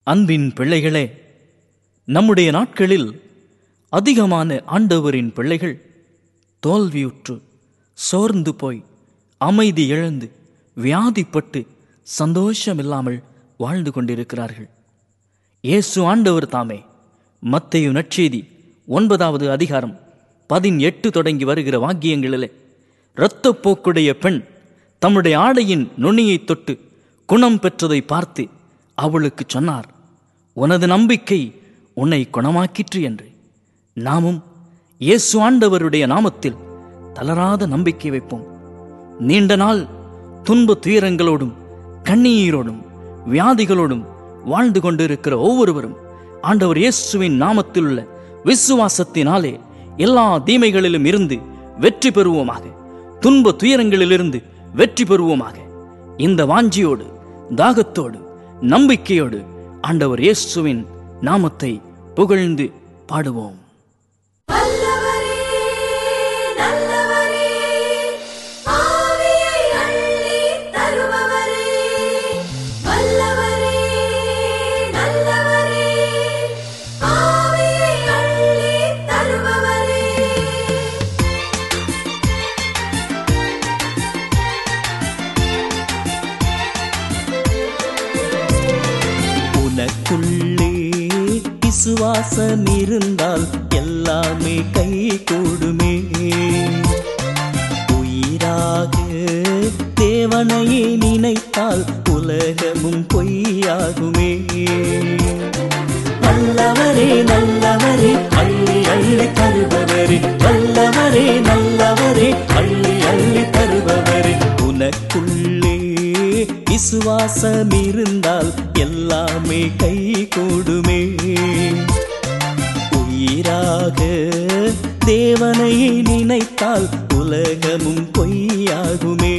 அன்பின் பிள்ளைகளே நம்முடைய நாட்களில் அதிகமான ஆண்டவரின் பிள்ளைகள் தோல்வியுற்று சோர்ந்து போய் அமைதி இழந்து வியாதிப்பட்டு சந்தோஷமில்லாமல் வாழ்ந்து கொண்டிருக்கிறார்கள் இயேசு ஆண்டவர் தாமே மத்தேயு நற்செய்தி ஒன்பதாவது அதிகாரம் பதினெட்டு தொடங்கி வருகிற வாக்கியங்களிலே இரத்தப்போக்குடைய பெண் தம்முடைய ஆடையின் நுனியை தொட்டு குணம் பெற்றதை பார்த்து அவளுக்கு சொன்னார் உனது நம்பிக்கை உன்னை குணமாக்கிற்று என்று நாமும் இயேசு ஆண்டவருடைய நாமத்தில் தளராத நம்பிக்கை வைப்போம் நீண்ட நாள் துன்ப துயரங்களோடும் கண்ணீரோடும் வியாதிகளோடும் வாழ்ந்து கொண்டிருக்கிற ஒவ்வொருவரும் ஆண்டவர் இயேசுவின் நாமத்தில் உள்ள விசுவாசத்தினாலே எல்லா தீமைகளிலும் இருந்து வெற்றி பெறுவோமாக துன்ப துயரங்களிலிருந்து வெற்றி பெறுவோமாக இந்த வாஞ்சியோடு தாகத்தோடு நம்பிக்கையோடு ஆண்டவர் இயேசுவின் நாமத்தை புகழ்ந்து பாடுவோம் வல்லவரே நல்லவரே ஆவியை அள்ளி தருபவரே வல்லவரே நல்லவரே ஆவியை அள்ளி தருபவரே உனக்குள்ளே விசுவாசம் இருந்தால் எல்லாமே கை கூடுமே உயிராக தேவனையே நினைத்தால் உலகமும் பொய்யாகுமே நல்லவரே நல்லவரே அள்ளி அள்ளி தருபவரே வல்லவரே நல்லவரே அள்ளி அள்ளி தருபவரே உனக்குள்ளே விசுவாசம் இருந்தால் எல்லாமே கை கூடுமே உயிராக தேவனை நினைத்தால் உலகமும் பொய்யாகுமே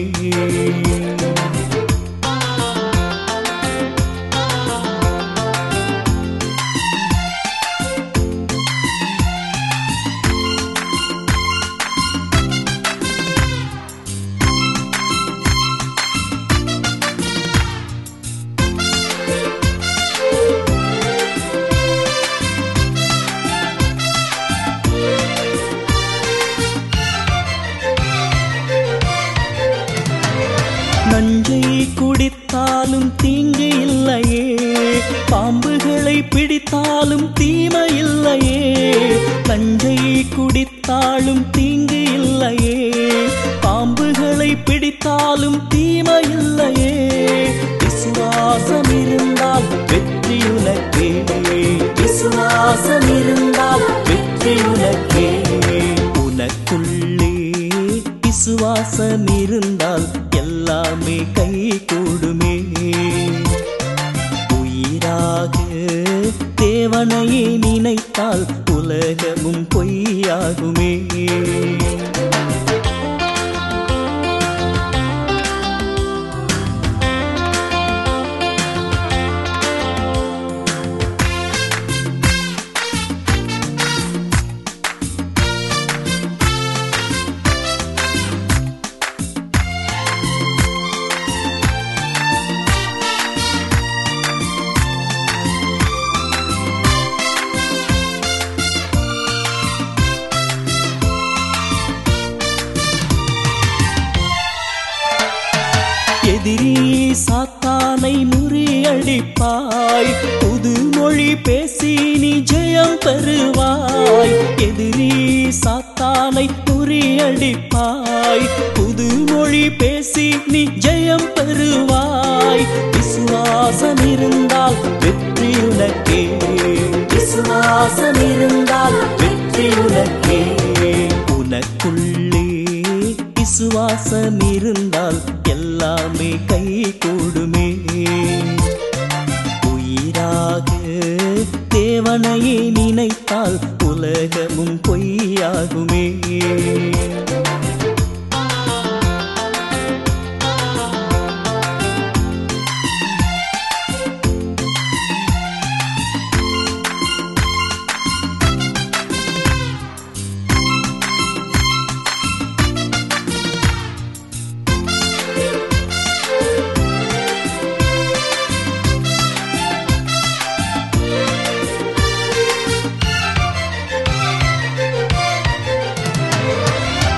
நஞ்சை குடித்தாலும் தீங்கு இல்லையே பாம்புகளை பிடித்தாலும் தீமை இல்லையே நஞ்சை குடித்தாலும் தீங்கு இல்லையே பாம்புகளை பிடித்தாலும் தீமை இல்லையே விசுவாசம் இருந்தால் வெற்றி உனக்கே விசுவாசம் இருந்தால் வெற்றி உனக்கே உனக்குள்ளே விசுவாசம் இருந்தால் எல்லாமே கை கூடுமே உயிராக தேவனையே நினைத்தால் உலகமும் பொய்யாகுமே எதிரி சாத்தானை முறியடிப்பாய் புது மொழி பேசி நீ ஜெயம் பெறுவாய் எதிரி சாத்தானை முறியடிப்பாய் புது மொழி பேசி நீ ஜெயம் பெறுவாய் விசுவாசம் இருந்தால் வெற்றி உனக்கே விசுவாசம் இருந்தால் வெற்றி உனக்கே உனக்குள்ளே விசுவாசம் இருந்தால் எல்லாமே கை கூடுமே உயிராக தேவனையே நினைத்தால் உலகமும் பொய்யாகுமே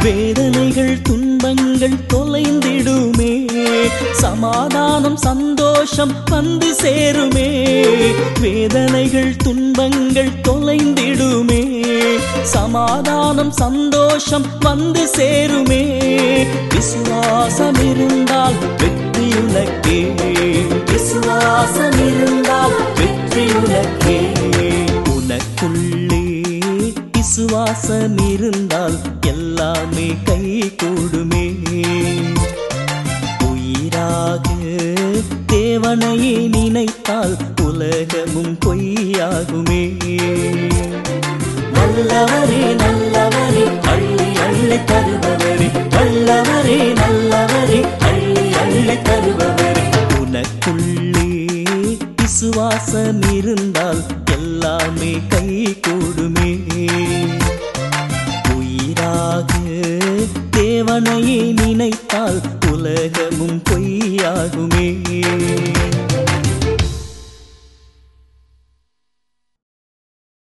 வேதனைகள் துன்பங்கள் தொலைந்திடுமே சமாதானம் சந்தோஷம் வந்து சேருமே வேதனைகள் துன்பங்கள் தொலைந்திடுமே சமாதானம் சந்தோஷம் வந்து சேருமே விசுவாசம் இருந்தால் வெற்றி உனக்கே விசுவாசம் இருந்தால் வெற்றி உனக்கே உனக்குள்ளே விசுவாசம் இருந்தால் எல்லாமே கை கூடுமே உயிராக தேவனையே நினைத்தால் உலகமும் பொய்யாகுமே நல்லவரே நல்லவரே அள்ளி அள்ளி தருபவரே நல்லவரே நல்லவரே அள்ளி அள்ளி தருபவரே உனக்குள்ளே விசுவாசம் இருந்தால் எல்லாமே கை கூடுமே உயிராக தேவனையே நினைத்தால் உலகமும் பொய்யாகுமே